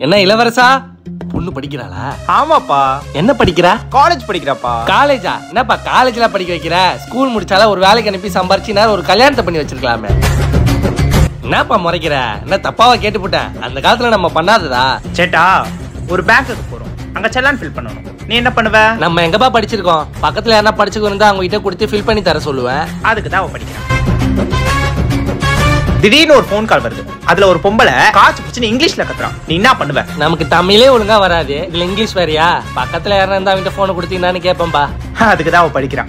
என்ன இளவரசா பொண்ணு படிக்கிறாளா ஆமாப்பா என்ன படிக்கிறா காலேஜ் படிக்கிறப்பா காலேஜா என்னப்பா காலேஜ்ல படிக்க வைக்கிற ஸ்கூல் முடிச்சால ஒரு வேலைக்கு அனுப்பி சம்பாரிச்சு நேரம் ஒரு கல்யாணத்தை பண்ணி வச்சிருக்கலாமே என்னப்பா முறைக்கிற என்ன தப்பாவா கேட்டுப்புட்டேன் அந்த காலத்துல நம்ம பண்ணாததா சேட்டா ஒரு பேங்க்குக்கு போறோம் அங்க செல்லான் ஃபில் பண்ணணும் நீ என்ன பண்ணுவ நம்ம எங்கப்பா படிச்சிருக்கோம் பக்கத்துல யாரா படிச்சுக்கு இருந்தா அவங்க கிட்ட கொடுத்து ஃபில் பண்ணி தர சொல்லுவேன் அதுக்கு தான் அவ படிக்கிறான் திடீர்னு ஒரு ஃபோன் கால் வருது அதுல ஒரு பொம்பளை காய்ச்சி பிடிச்சு இங்கிலீஷ்ல கத்துறான் நீ என்ன பண்ணுவ நமக்கு தமிழே ஒழுங்கா வராது இதுல இங்கிலீஷ் வேறயா பக்கத்துல யாரா இருந்தா அவங்க போனை கொடுத்தீங்கன்னு கேட்பேன்பா அதுக்கு தான் அவ படிக்கிறான்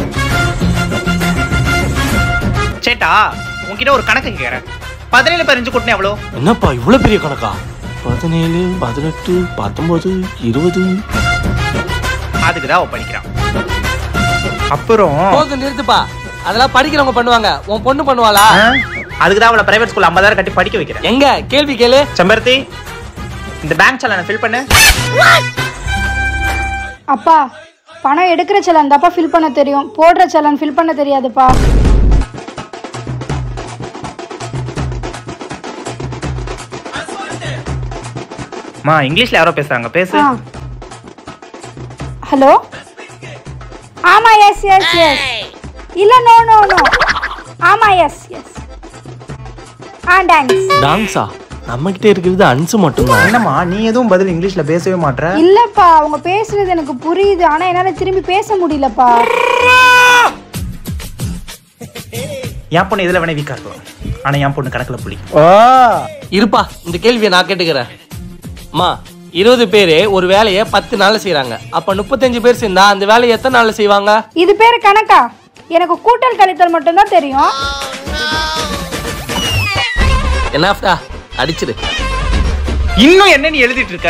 சேட்டா உன்கிட்ட ஒரு கணக்கு கேக்குறேன் பதினேழு பதினஞ்சு கூட்டினே எவ்வளோ என்னப்பா இவ்வளவு பெரிய கணக்கா பதினேழு பதினெட்டு பத்தொன்பது இருபது அதுக்கு தான் அவ படிக்கிறான் அப்புறம் போதும் நிறுத்துப்பா அதெல்லாம் படிக்கிறவங்க பண்ணுவாங்க உன் பொண்ணு பண்ணுவாளா ஆ? அதுக்கு தான் அவளை பிரைவேட் ஸ்கூல் ஐம்பதாயிரம் கட்டி படிக்க வைக்கிறேன் எங்க கேள்வி கேளு செம்பருத்தி இந்த பேங்க் செலானை ஃபில் பண்ணு அப்பா பணம் எடுக்கிற செலான் தாப்பா ஃபில் பண்ண தெரியும் போடுற செலான் ஃபில் பண்ண தெரியாதுப்பா மா இங்கிலீஷ்ல யாரோ பேசுறாங்க பேசு ஆ ஹலோ ஆமா எஸ் எஸ் எஸ் இல்ல நோ நோ நோ ஆமா எஸ் எஸ் ஆ தேங்க்ஸ் டான்ஸா நம்ம கிட்ட இருக்கிறது அன்சு மட்டும்தான் என்னம்மா நீ எதுவும் பதில் இங்கிலீஷ்ல பேசவே மாட்ற இல்லப்பா அவங்க பேசுறது எனக்கு புரியுது ஆனா என்னால திரும்பி பேச முடியலப்பா என் பொண்ணு இதுல வேணா வீக்கா இருக்கலாம் ஆனா என் பொண்ணு கணக்குல புலி இருப்பா இந்த கேள்வியை நான் கேட்டுக்கிறேன் அம்மா இருபது பேரு ஒரு வேலையை பத்து நாள்ல செய்றாங்க அப்ப முப்பத்தஞ்சு பேர் சேர்ந்தா அந்த வேலையை எத்தனை நாள்ல செய்வாங்க இது பேரு கணக்கா எனக்கு கூட்டல் கழித்தல் மட்டும்தான் தெரியும் என்னாஃப்டா அடிச்சிரு இன்னும் என்ன நீ எழுதிட்டு இருக்க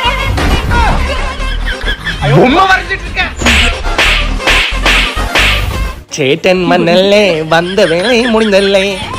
பொம்மை வரைஞ்சிட்டு இருக்க சேட்டன் மண்ணல்லே வந்த வேலை முடிந்தல்லே